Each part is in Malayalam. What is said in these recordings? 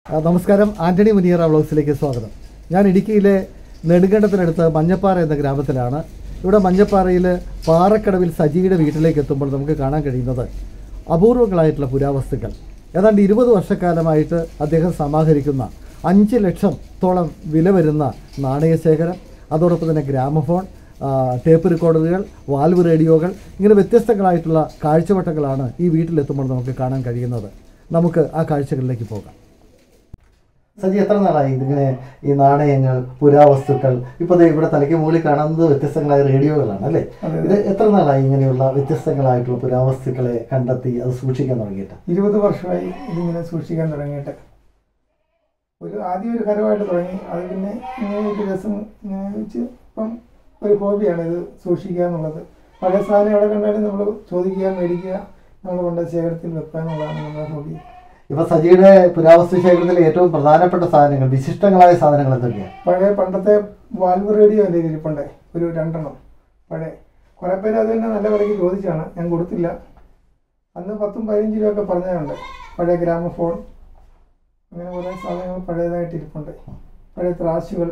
ആ, നമസ്കാരം ആന്റണി മുനിയറ വ്ളോഗ്സിലേക്ക് സ്വാഗതം ഞാൻ ഇടുക്കിയിലെ നെടുങ്കണ്ടത്തിനടുത്ത് മഞ്ഞപ്പാറ എന്ന ഗ്രാമത്തിലാണ് ഇവിടെ മഞ്ഞപ്പാറയിൽ പാറക്കടവിൽ സജിയുടെ വീട്ടിലേക്ക് എത്തുമ്പോൾ നമുക്ക് കാണാൻ കഴിയുന്നത് അപൂർവങ്ങളായിട്ടുള്ള പുരാവസ്തുക്കൾ ഏതാണ്ട് ഇരുപത് വർഷക്കാലമായിട്ട് അദ്ദേഹം സമാഹരിക്കുന്ന അഞ്ച് ലക്ഷത്തോളം വില വരുന്ന നാണയശേഖരം അതോടൊപ്പം തന്നെ ഗ്രാമഫോൺ ആ, ടേപ്പ് റെക്കോർഡറുകൾ വാൽവ് റേഡിയോകൾ ഇങ്ങനെ വ്യത്യസ്തങ്ങളായിട്ടുള്ള കാഴ്ചവട്ടങ്ങളാണ് ഈ വീട്ടിലെത്തുമ്പോൾ നമുക്ക് കാണാൻ കഴിയുന്നത് നമുക്ക് ആ കാഴ്ചകളിലേക്ക് പോകാം സജി എത്ര നാളായി ഇതിങ്ങനെ ഈ നാണയങ്ങൾ പുരാവസ്തുക്കൾ ഇപ്പൊ ദേ ഇവിടെ തലയ്ക്ക് മുകളിൽ കാണുന്നത് വ്യത്യസ്തങ്ങളായ റേഡിയോകളാണ് അല്ലേ ഇത് എത്ര നാളായി ഇങ്ങനെയുള്ള വ്യത്യസ്തങ്ങളായിട്ടുള്ള പുരാവസ്തുക്കളെ കണ്ടെത്തി അത് സൂക്ഷിക്കാൻ തുടങ്ങിയിട്ട് ഇരുപത് വർഷമായി ഇതിങ്ങനെ സൂക്ഷിക്കാൻ തുടങ്ങിയിട്ട് ഒരു ആദ്യം ഒരു ഹരമായിട്ട് തുടങ്ങി അത് പിന്നെ ഇങ്ങനെ ഒരു രസം ഇങ്ങനെ വെച്ച് ഇപ്പം ഒരു ഹോബിയാണ് ഇത് സൂക്ഷിക്കുക എന്നുള്ളത് പഴയ സാധനം എവിടെ കണ്ടാലും നമ്മൾ ചോദിക്കുക മേടിക്കുക നമ്മൾ കൊണ്ട് ശേഖരത്തിൽ വെക്കുക എന്നുള്ളതാണ് നമ്മുടെ ഹോബി ഇപ്പൊ സജിയുടെ പുരാവസ്തു ശേഖരത്തിലെ ഏറ്റവും പ്രധാനപ്പെട്ട സാധനങ്ങൾ വിശിഷ്ടങ്ങളായ സാധനങ്ങൾ എന്തൊക്കെയാണ് പഴയ പണ്ടത്തെ വാൽവ് റേഡിയോ എൻ്റെ ഇരിപ്പുണ്ട് ഒരു രണ്ടെണ്ണം പഴയ കുറേ പേര് അത് തന്നെ നല്ല വിലയ്ക്ക് ചോദിച്ചാണ് ഞാൻ കൊടുത്തില്ല അന്ന് പത്തും പതിനഞ്ച് രൂപ ഒക്കെ പറഞ്ഞതുണ്ട് പഴയ ഗ്രാമഫോൺ അങ്ങനെ കുറേ സാധനങ്ങൾ പഴയതായിട്ട് ഇരിപ്പുണ്ട് പഴയ ത്രാശുകൾ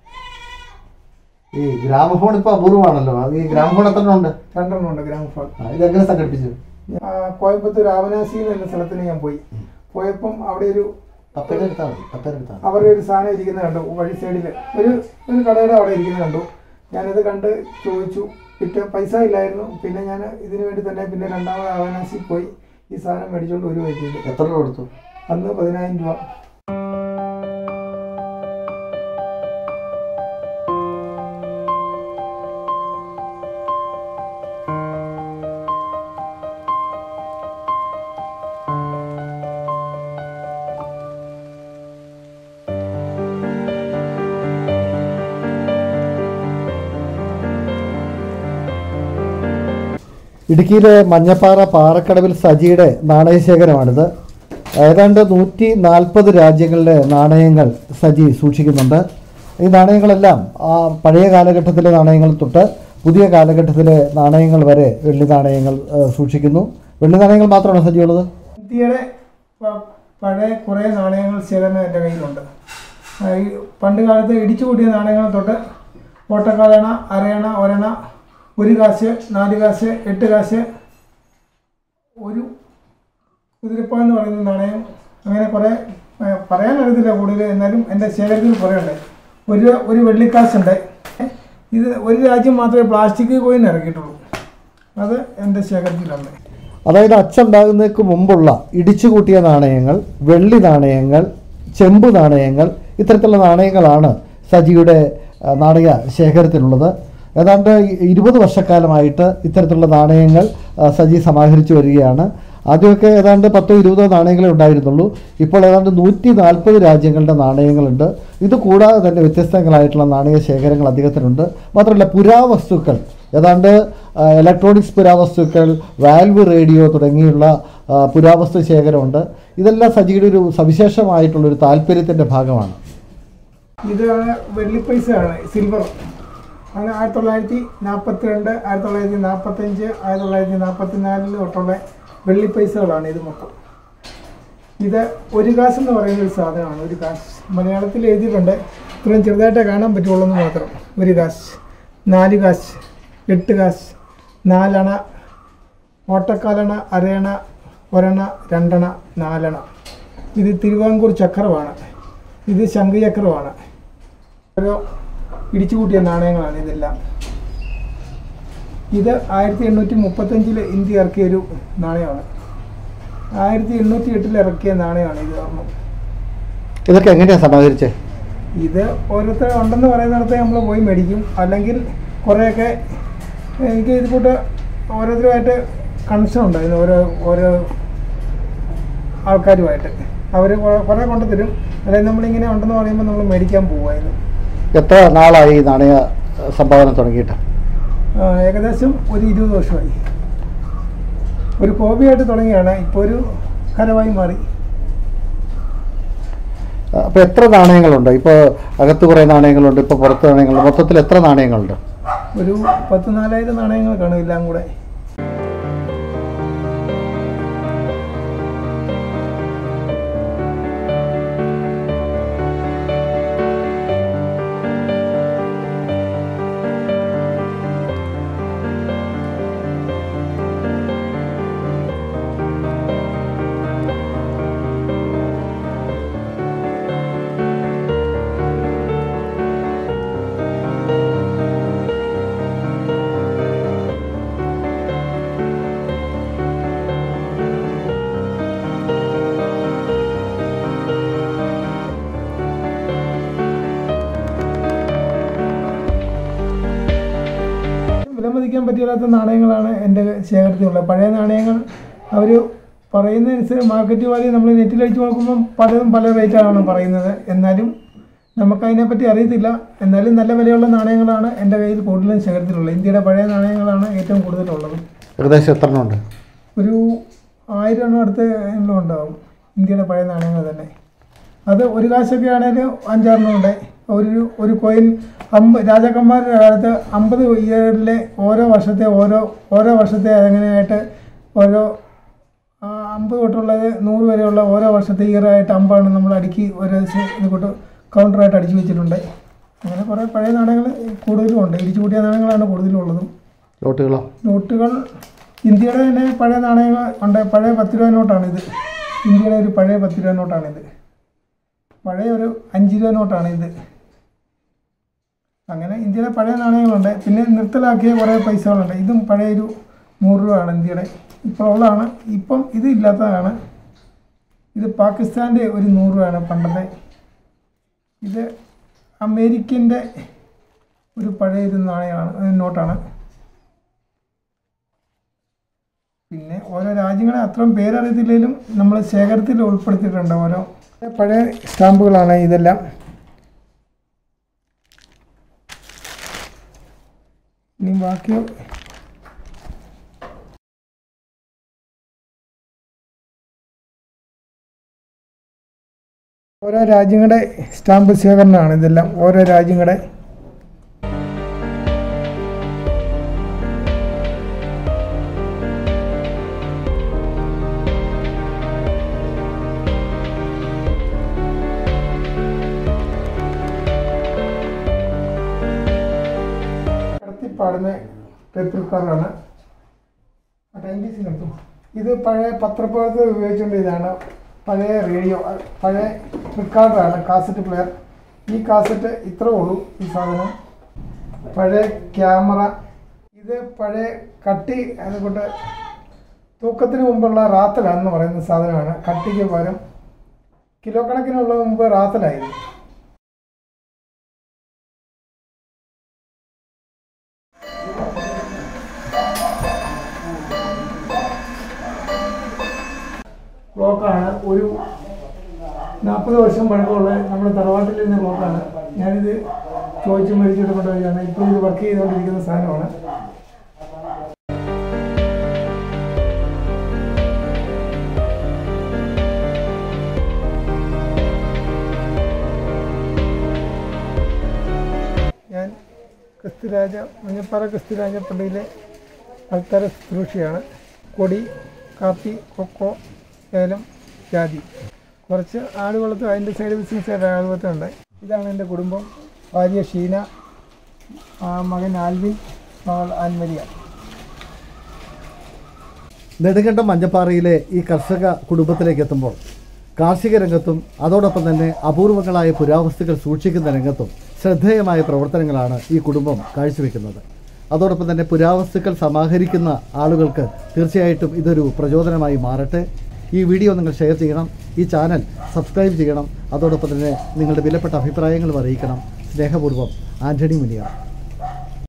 ഈ ഗ്രാമഫോൺ ഇപ്പൊ അപൂർവമാണല്ലോ അത് ഈ ഗ്രാമഫോൺ എത്ര ഉണ്ട് രണ്ടെണ്ണം ഉണ്ട് ഗ്രാമഫോൺ ആ, ഇതെങ്ങനെ സംഘടിപ്പിച്ചു ആ, കോയമ്പത്തൂർ ആവനാസി എന്ന സ്ഥലത്തിന് ഞാൻ പോയി പോയപ്പം അവിടെ ഒരു പപ്പയുടെ എടുത്താൽ മതി പപ്പയുടെ എടുത്താൽ മതി അവരുടെ ഒരു സാധനം ഇരിക്കുന്നത് കണ്ടു വഴി സൈഡിൽ ഒരു ഒരു കടയുടെ അവിടെ ഇരിക്കുന്നത് കണ്ടു ഞാനിത് കണ്ട് ചോദിച്ചു പിറ്റേ പൈസ ഇല്ലായിരുന്നു പിന്നെ ഞാൻ ഇതിനു വേണ്ടി തന്നെ പിന്നെ രണ്ടാമത് അവനാശി പോയി ഈ സാധനം മേടിച്ചുകൊണ്ട് വരുകയും ചെയ്തു എത്ര രൂപ കൊടുത്തു അന്ന് പതിനായിരം രൂപ ഇടുക്കിയിലെ മഞ്ഞപ്പാറ പാറക്കടവിൽ സജിയുടെ നാണയശേഖരമാണിത് ഏതാണ്ട് നൂറ്റി നാൽപ്പത് രാജ്യങ്ങളിലെ നാണയങ്ങൾ സജി സൂക്ഷിക്കുന്നുണ്ട് ഈ നാണയങ്ങളെല്ലാം ആ പഴയ കാലഘട്ടത്തിലെ നാണയങ്ങൾ തൊട്ട് പുതിയ കാലഘട്ടത്തിലെ നാണയങ്ങൾ വരെ വെള്ളി നാണയങ്ങൾ ആ, സൂക്ഷിക്കുന്നു വെള്ളി നാണയങ്ങൾ മാത്രമാണോ സജി ഉള്ളത് ഇന്ത്യയുടെ പ- പഴയ കുറേ നാണയങ്ങൾ ശേഖരണം എൻ്റെ കയ്യിലുണ്ട് ആ, ഈ പണ്ട് കാലത്ത് ഇടിച്ചു കൂട്ടിയ നാണയങ്ങൾ തൊട്ട് ഓട്ടക്കാലണ അരയണ ഒരണ ഒരു കാശ് നാല് കാശ് എട്ട് കാശ് ഒരു കുതിരപ്പ എന്ന് പറയുന്ന നാണയം അങ്ങനെ കുറേ ആ, പറയാൻ അറിയത്തില്ല കൂടുതൽ എന്നാലും എൻ്റെ ശേഖരത്തിൽ കുറേ ഉണ്ട് ഒരു ഒരു വെള്ളിക്കാശുണ്ട് ഇത് ഒരു രാജ്യം മാത്രമേ പ്ലാസ്റ്റിക് കോയിൻ ഇറക്കിയിട്ടുള്ളൂ അത് എൻ്റെ ശേഖരത്തിലുണ്ട് അതായത് അച്ചുണ്ടാകുന്നതിന് മുമ്പുള്ള ഇടിച്ചു കൂട്ടിയ നാണയങ്ങൾ വെള്ളി നാണയങ്ങൾ ചെമ്പ് നാണയങ്ങൾ ഇത്തരത്തിലുള്ള നാണയങ്ങളാണ് സജിയുടെ ആ, നാണയ ശേഖരത്തിലുള്ളത് ഏതാണ്ട് ഇ- ഇരുപത് വർഷക്കാലമായിട്ട് ഇത്തരത്തിലുള്ള നാണയങ്ങൾ ആ, സജി സമാഹരിച്ചു വരികയാണ് ആദ്യമൊക്കെ ഏതാണ്ട് പത്തോ ഇരുപതോ നാണയങ്ങളെ ഉണ്ടായിരുന്നുള്ളൂ ഇപ്പോൾ ഏതാണ്ട് നൂറ്റി നാൽപ്പത് രാജ്യങ്ങളുടെ നാണയങ്ങളുണ്ട് ഇത് കൂടാതെ തന്നെ വ്യത്യസ്തങ്ങളായിട്ടുള്ള നാണയ ശേഖരങ്ങൾ അദ്ദേഹത്തിനുണ്ട് മാത്രമല്ല പുരാവസ്തുക്കൾ ഏതാണ്ട് ആ, ഇലക്ട്രോണിക്സ് പുരാവസ്തുക്കൾ വാൽവ് റേഡിയോ തുടങ്ങിയുള്ള ആ, പുരാവസ്തു ശേഖരമുണ്ട് ഇതെല്ലാം സജിയുടെ ഒരു സവിശേഷമായിട്ടുള്ളൊരു താല്പര്യത്തിൻ്റെ ഭാഗമാണ് ഇത് വെള്ളിപ്പൈസയാണ് സിൽവർ അങ്ങനെ ആയിരത്തി തൊള്ളായിരത്തി നാൽപ്പത്തി രണ്ട് ആയിരത്തി തൊള്ളായിരത്തി നാൽപ്പത്തഞ്ച് ആയിരത്തി തൊള്ളായിരത്തി നാൽപ്പത്തി നാലിൽ തൊട്ടുള്ള വെള്ളിപ്പൈസകളാണ് ഇത് മൊത്തം ഇത് ഒരു കാശ് എന്ന് പറയുന്ന ഒരു സാധനമാണ് ഒരു കാശ് മലയാളത്തിൽ എഴുതിയിട്ടുണ്ട് ഇത്രയും ചെറുതായിട്ടേ കാണാൻ പറ്റുള്ളൂ എന്ന് മാത്രം ഒരു കാശ് നാല് കാശ് എട്ട് കാശ് നാലണ ഓട്ടക്കാലണ അരയണ ഒരണ രണ്ടണ നാലണ ഇത് തിരുവാങ്കൂർ ചക്രമാണ് ഇത് ശംഖുചക്രമാണ് ഓരോ ഇടിച്ചു കൂട്ടിയ നാണയങ്ങളാണ് ഇതെല്ലാം ഇത് ആയിരത്തി എണ്ണൂറ്റി മുപ്പത്തഞ്ചിൽ ഇന്ത്യ ഇറക്കിയ ഒരു നാണയമാണ് ആയിരത്തി എണ്ണൂറ്റി എട്ടിൽ ഇറക്കിയ നാണയമാണ് ഇത് ഒരെണ്ണം ഇതൊക്കെ എങ്ങനെയാണ് സമാഹരിച്ചത് ഇത് ഓരോരുത്തർ ഉണ്ടെന്ന് പറയുന്നിടത്ത് നമ്മൾ പോയി മേടിക്കും അല്ലെങ്കിൽ കുറേയൊക്കെ എനിക്ക് ഇത് കൂട്ട് ഓരോരുത്തരുമായിട്ട് കണക്ഷൻ ഉണ്ടായിരുന്നു ഓരോ ഓരോ ആൾക്കാരുമായിട്ട് അവർ കുറേ കൊണ്ടു തരും അല്ലെങ്കിൽ നമ്മളിങ്ങനെ ഉണ്ടെന്ന് പറയുമ്പോൾ നമ്മൾ മേടിക്കാൻ പോകുമായിരുന്നു എത്ര നാളായി ഈ നാണയ സംഭാവന തുടങ്ങിയിട്ട് ആ, ഏകദേശം ഒരു ഇരുപത് വർഷമായി ഒരു ഹോബിയായിട്ട് തുടങ്ങിയാണ് ഇപ്പോൾ ഒരു കരമായി മാറി അപ്പോൾ എത്ര നാണയങ്ങളുണ്ട് ഇപ്പോൾ അകത്ത് കുറേ നാണയങ്ങളുണ്ട് ഇപ്പോൾ പുറത്ത് നാണയങ്ങളുണ്ട് മൊത്തത്തിൽ എത്ര നാണയങ്ങളുണ്ട് ഒരു പത്ത് നാലായിരം നാണയങ്ങൾ കാണും എല്ലാം കൂടെ മേടിക്കാൻ പറ്റില്ലാത്ത നാണയങ്ങളാണ് എൻ്റെ ശേഖരത്തിലുള്ളത് പഴയ നാണയങ്ങൾ അവർ പറയുന്നതനുസരിച്ച് മാർക്കറ്റ് വാല്യൂ നമ്മൾ നെറ്റിൽ അടിച്ച് നോക്കുമ്പം പലതും പല റേറ്റാണ് പറയുന്നത് എന്നാലും നമുക്കതിനെപ്പറ്റി അറിയത്തില്ല എന്നാലും നല്ല വിലയുള്ള നാണയങ്ങളാണ് എൻ്റെ കയ്യിൽ കൂടുതലും ശേഖരത്തിലുള്ളത് ഇന്ത്യയുടെ പഴയ നാണയങ്ങളാണ് ഏറ്റവും കൂടുതലുള്ളത് ഏകദേശം എത്ര എണ്ണം ഉണ്ട് ഒരു ആയിരം എണ്ണം അടുത്ത് എല്ലാം ഉണ്ടാവും ഇന്ത്യയുടെ പഴയ നാണയങ്ങൾ തന്നെ അത് ഒരു കാശൊക്കെ ആണെങ്കിലും അഞ്ചാറെണ്ണം ഉണ്ട് ഒരു ഒരു കോയിൻ അമ്പ രാജാക്കന്മാരുടെ കാലത്ത് അമ്പത് ഇയറിലെ ഓരോ വർഷത്തെ ഓരോ ഓരോ വർഷത്തെ അതങ്ങനെയായിട്ട് ഓരോ ആ, അമ്പത് തൊട്ടുള്ളത് നൂറ് വരെയുള്ള ഓരോ വർഷത്തെ ഇയറായിട്ട് അമ്പാണ് നമ്മൾ അടുക്കി ഓരോ ദിവസം ഇത് കൊണ്ട് കൗണ്ടറായിട്ട് അടിച്ചു വെച്ചിട്ടുണ്ട് അങ്ങനെ കുറേ പഴയ നാണയങ്ങൾ കൂടുതലും ഉണ്ട് ഇടിച്ചു കൂട്ടിയ നാണയങ്ങളാണ് കൂടുതലും ഉള്ളതും ലോട്ടുകളോ നോട്ടുകൾ ഇന്ത്യയുടെ തന്നെ പഴയ നാണയങ്ങൾ ഉണ്ട് പഴയ പത്ത് രൂപ നോട്ടാണിത് ഇന്ത്യയുടെ ഒരു പഴയ പത്ത് രൂപ നോട്ടാണിത് പഴയ ഒരു അഞ്ച് രൂപ നോട്ടാണിത് അങ്ങനെ ഇന്ത്യയുടെ പഴയ നാണയങ്ങളുണ്ട് പിന്നെ നിർത്തലാക്കിയ കുറേ പൈസകളുണ്ട് ഇതും പഴയൊരു നൂറ് രൂപയാണ് ഇന്ത്യയുടെ ഇപ്പോൾ ഉള്ളതാണ് ഇപ്പം ഇത് ഇല്ലാത്തതാണ് ഇത് പാകിസ്ഥാൻ്റെ ഒരു നൂറ് രൂപയാണ് പണ്ടത്തെ ഇത് അമേരിക്കൻ്റെ ഒരു പഴയ ഒരു നാണയമാണ് ഒരു നോട്ടാണ് പിന്നെ ഓരോ രാജ്യങ്ങളെ അത്രയും പേരറിയത്തില്ലെങ്കിലും നമ്മൾ ശേഖരത്തിൽ ഉൾപ്പെടുത്തിയിട്ടുണ്ട് ഓരോ പഴയ സ്റ്റാമ്പുകളാണ് ഇതെല്ലാം ഇനി ബാക്കി ഓരോ രാജ്യങ്ങളുടെ സ്റ്റാമ്പ് ശേഖരണമാണ് ഇതെല്ലാം ഓരോ രാജ്യങ്ങളുടെ കടത്തിപ്പാടുന്ന പേപ്പർക്കാരാണ് ഇത് പഴയ പത്രപ്രവർത്തകർ ഉപയോഗിച്ചുകൊണ്ട് ഇതാണ് പഴയ റേഡിയോ അഹ് പഴയ റെക്കോർഡറാണ് കാസറ്റ് പ്ലെയർ ഈ കാസറ്റ് ഇത്രേ ഉള്ളൂ ഈ സാധനം പഴയ ക്യാമറ ഇത് പഴയ കട്ടി അതുകൊണ്ട് തൂക്കത്തിന് മുമ്പുള്ള റാത്തലാണെന്ന് പറയുന്ന സാധനമാണ് കട്ടിക്ക് പകരം കിലോ കണക്കിനുള്ള മുമ്പ് റാത്തലായിരുന്നു ക്ലോക്കാണ് ഒരു നാൽപ്പത് വർഷം പഴക്കമുള്ള നമ്മുടെ തറവാട്ടിൽ ഇരുന്ന ക്ലോക്കാണ് ഞാനിത് ചോദിച്ച് മേടിച്ചിട്ട് കൊണ്ടുവരികയാണ് ഇപ്പോൾ ഇത് വർക്ക് ചെയ്തുകൊണ്ടിരിക്കുന്ന സാധനമാണ് ഞാൻ ക്രിസ്തുരാജ മഞ്ഞപ്പാറ ക്രിസ്തുരാജ പള്ളിയിലെ അൽത്തര ശുശ്രൂഷയാണ് കൊടി കാപ്പി കൊക്കോ ഏലം ജാതി കുറച്ച് ആട് വളർത്തും അതിൻ്റെ സൈഡ് ബിസിനസ് ആട് വളർത്തുന്നുണ്ട് ഇതാണ് എൻ്റെ കുടുംബം ഭാര്യ ഷീന ആ, മകൻ ആൽവിൻ മകൾ ആൻമരിയ നെടുങ്കണ്ടം മഞ്ഞപ്പാറയിലെ ഈ കർഷക കുടുംബത്തിലേക്ക് എത്തുമ്പോൾ കാർഷിക രംഗത്തും അതോടൊപ്പം തന്നെ അപൂർവങ്ങളായ പുരാവസ്തുക്കൾ സൂക്ഷിക്കുന്ന രംഗത്തും ശ്രദ്ധേയമായ പ്രവർത്തനങ്ങളാണ് ഈ കുടുംബം കാഴ്ചവെക്കുന്നത് അതോടൊപ്പം തന്നെ പുരാവസ്തുക്കൾ സമാഹരിക്കുന്ന ആളുകൾക്ക് തീർച്ചയായിട്ടും ഇതൊരു പ്രചോദനമായി മാറട്ടെ ഈ വീഡിയോ നിങ്ങൾ ഷെയർ ചെയ്യണം ഈ ചാനൽ സബ്സ്ക്രൈബ് ചെയ്യണം അതോടൊപ്പം തന്നെ നിങ്ങളുടെ വിലപ്പെട്ട അഭിപ്രായങ്ങളും അറിയിക്കണം സ്നേഹപൂർവ്വം ആൻ്റണി മുനിയാണ്